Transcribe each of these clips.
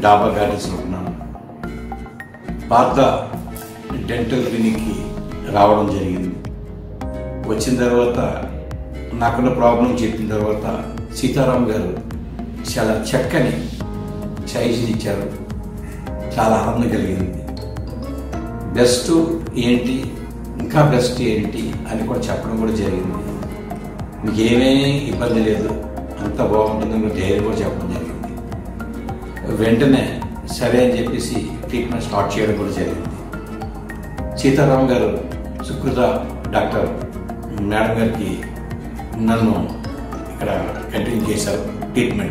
డాబా గార్డెన్స్లో ఉన్నాను పాత డెంటల్ క్లినిక్కి రావడం జరిగింది వచ్చిన తర్వాత నాకున్న ప్రాబ్లం చెప్పిన తర్వాత సీతారాం గారు చాలా చక్కని సైజులు ఇచ్చారు చాలా ఆనందం కలిగింది బెస్ట్ ఏంటి ఇంకా బెస్ట్ ఏంటి అని కూడా చెప్పడం కూడా జరిగింది మీకు ఏమేమి ఇబ్బంది లేదు అంత బాగుంటుందని కూడా ధైర్యం కూడా చెప్పడం జరిగింది వెంటనే సరే అని చెప్పేసి ట్రీట్మెంట్ స్టార్ట్ చేయడం కూడా జరిగింది సీతారాం గారు సుకృత డాక్టర్ మేడం గారికి నన్ను ఇక్కడ కంటిన్యూ చేశారు ట్రీట్మెంట్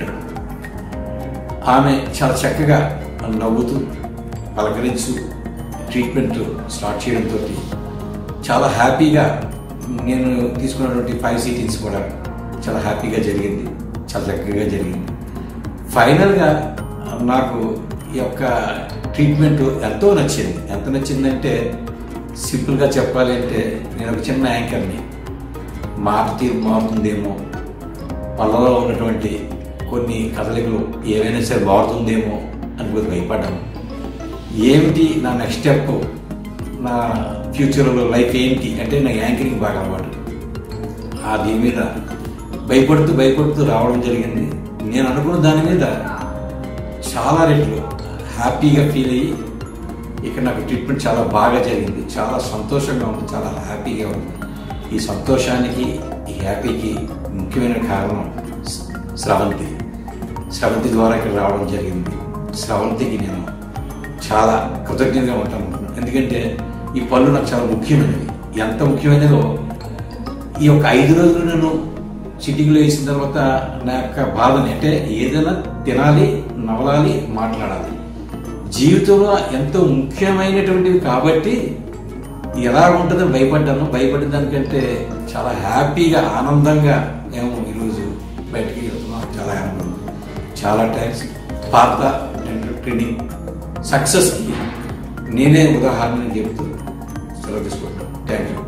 ఆమె చాలా చక్కగా నవ్వుతూ పలకరించు ట్రీట్మెంట్ స్టార్ట్ చేయడంతో చాలా హ్యాపీగా నేను తీసుకున్నటువంటి ఫైవ్ సీటింగ్స్ కూడా చాలా హ్యాపీగా జరిగింది చాలా చక్కగా జరిగింది ఫైనల్గా నాకు ఈ యొక్క ట్రీట్మెంట్ ఎంతో నచ్చింది ఎంత నచ్చిందంటే సింపుల్గా చెప్పాలి అంటే నేను ఒక చిన్న యాంకర్ని మాట తీరు మారుతుందేమో పళ్ళలో ఉన్నటువంటి కొన్ని కదలికలు ఏవైనా సరే మారుతుందేమో అని కొద్దిగా భయపడ్డాను ఏమిటి నా నెక్స్ట్ స్టెప్ నా ఫ్యూచర్లో లైఫ్ ఏంటి అంటే నా యాంకరింగ్ బాగా అలవాటు ఆ దీని మీద భయపడుతూ భయపడుతూ రావడం జరిగింది నేను అనుకున్న దాని మీద చాలా రెట్లు హ్యాపీగా ఫీల్ అయ్యి ఇక్కడ నాకు ట్రీట్మెంట్ చాలా బాగా జరిగింది చాలా సంతోషంగా ఉంది చాలా హ్యాపీగా ఉంది ఈ సంతోషానికి ఈ హ్యాపీకి ముఖ్యమైన కారణం స్- స్రవంతి స్రవంతి ద్వారా ఇక్కడ రావడం జరిగింది స్రవంతికి నేను చాలా కృతజ్ఞతగా ఉంటాను ఎందుకంటే ఈ పళ్ళు నాకు చాలా ముఖ్యమైనవి ఎంత ముఖ్యమైనదో ఈ యొక్క ఐదు రోజులు నేను సిట్టింగ్లో వేసిన తర్వాత నా యొక్క బాధని అంటే ఏదైనా తినాలి నవలాలి మాట్లాడాలి జీవితంలో ఎంతో ముఖ్యమైనటువంటివి కాబట్టి ఎలా ఉంటుందో భయపడ్డాను భయపడిన దానికంటే చాలా హ్యాపీగా ఆనందంగా మేము ఈరోజు బయటికి వెళ్తున్నాం చాలా ఆనందం ఉంది. చాలా థ్యాంక్స్ పాత డెంటల్ క్లినిక్ సక్సెస్కి నేనే ఉదాహరణ చెప్తూ సెలవు తీసుకుంటాను థ్యాంక్ యూ